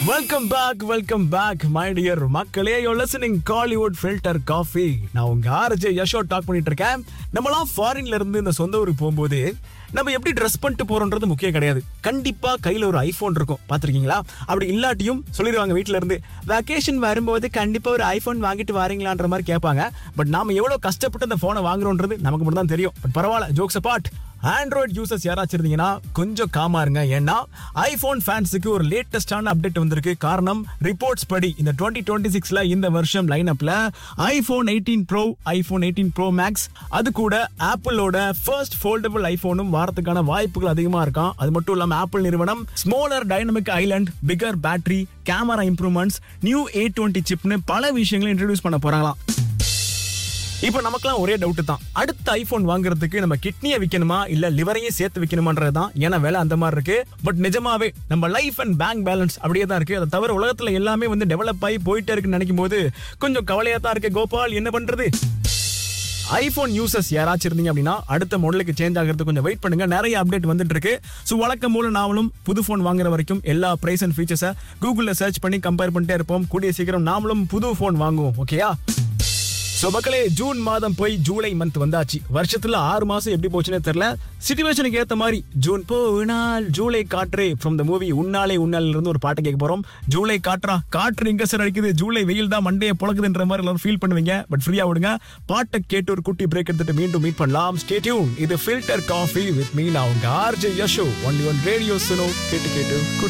welcome back welcome back my dear மக்களே yo listening Kollywood filter coffee நான் உங்க RJ Yasho talk பண்ணிட்டு இருக்கேன் நம்மலாம் ஃபாரின்ல இருந்து இந்த சொந்த ஊருக்கு போகும்போது நம்ம எப்படி ட்ரெஸ் பண்ணிட்டு போறோம்ன்றது முக்கியம் கிடையாது கண்டிப்பா கையில ஒரு ஐபோன் இருக்கும் பாத்திருக்கீங்களா அப்படி இல்லாட்டியும் சொல்லிடுவாங்க வீட்ல இருந்து வெக்கேஷன் வரும்போது கண்டிப்பா ஒரு ஐபோன் வாங்கிட்டு வாரீங்களான்ற மாதிரி கேட்பாங்க பட் நாம எவ்வளவு கஷ்டப்பட்டு அந்த போனை வாங்குறோன்றது நமக்கு மட்டும் தான் தெரியும் பட் பரவாயில்ல ஜோக்ஸ் அபார்ட் ஆண்ட்ராய்ட் யூசர்ஸ் யாராச்சும் இருந்தீங்கன்னா கொஞ்சம் காமா இருங்க ஏன்னா ஐபோன் ஃபேன்ஸுக்கு ஒரு லேட்டஸ்டான அப்டேட் வந்திருக்கு காரணம் ரிப்போர்ட்ஸ் படி இந்த டுவெண்ட்டி டுவெண்ட்டி சிக்ஸ்ல இந்த வருஷம் லைன் அப்ல iPhone eighteen pro iPhone eighteen pro max அது கூட ஆப்பிளோட ஃபர்ஸ்ட் ஃபோல்டபுள் ஐபோனும் வாரத்துக்கான வாய்ப்புகள் அதிகமா இருக்காம் அது மட்டும் இல்லாம ஆப்பிள் நிறுவனம் smaller dynamic island figure battery camera improvements new A twenty சிப்னு பல விஷயங்களை இன்ட்ரடியூஸ் பண்ண போறாங்களாம் இப்போ நமக்குலாம் ஒரே டவுட் தான் அடுத்த ஐபோன் வாங்குறதுக்கு நம்ம கிட்னியை விற்கணுமா இல்ல லிவரையும் சேர்த்து விற்கணுமான்றது தான் ஏன்னா வேலை அந்த மாதிரி இருக்கு பட் நிஜமாவே நம்ம லைஃப் அண்ட் பேங்க் பேலன்ஸ் அப்படியே தான் இருக்கு அதை தவிர உலகத்துல எல்லாமே வந்து டெவலப் ஆகி போயிட்டே இருக்குன்னு நினைக்கும் போது கொஞ்சம் கவலையா தான் இருக்கு கோபால் என்ன பண்றது ஐபோன் யூசர்ஸ் யாராச்சும் இருந்தீங்க அப்படின்னா அடுத்த மாடலுக்கு சேஞ்ச் ஆகிறதுக்கு கொஞ்சம் வெயிட் பண்ணுங்க நிறைய அப்டேட் வந்துட்டு இருக்கு ஸோ வழக்கம் போல நாமளும் புது ஃபோன் வாங்குற வரைக்கும் எல்லா பிரைஸ் அண்ட் ஃபீச்சர்ஸை கூகுளில் சர்ச் பண்ணி கம்பேர் பண்ணிட்டே இருப்போம் கூடிய சீக்கிரம் நாமளும் புது ஃபோன் வாங்குவோம் ஓகேயா சோ மக்களே ஜூன் மாதம் போய் ஜூலை மந்த் வந்தாச்சு வருஷத்துல ஆறு மாசம் எப்படி போச்சுன்னே தெரியல சிச்சுவேஷனுக்கு ஏத்த மாதிரி ஜூன் போனால் ஜூலை காற்று ஃப்ரம் த மூவி உன்னாலே உன்னால இருந்து ஒரு பாட்டை கேட்க போறோம் ஜூலை காற்றா காற்று எங்க சார் அடிக்குது ஜூலை வெயில் தான் மண்டையை புழக்குதுன்ற மாதிரி எல்லாரும் ஃபீல் பண்ணுவீங்க பட் ஃப்ரீயா விடுங்க பாட்டை கேட்டு ஒரு குட்டி பிரேக் எடுத்துட்டு மீண்டும் மீட் பண்ணலாம் ஸ்டே டியூன் இது ஃபில்டர் காஃபி வித் மீ நான் உங்க RJ Yasho only one radio Suno கேட்டு கேட்டு குட்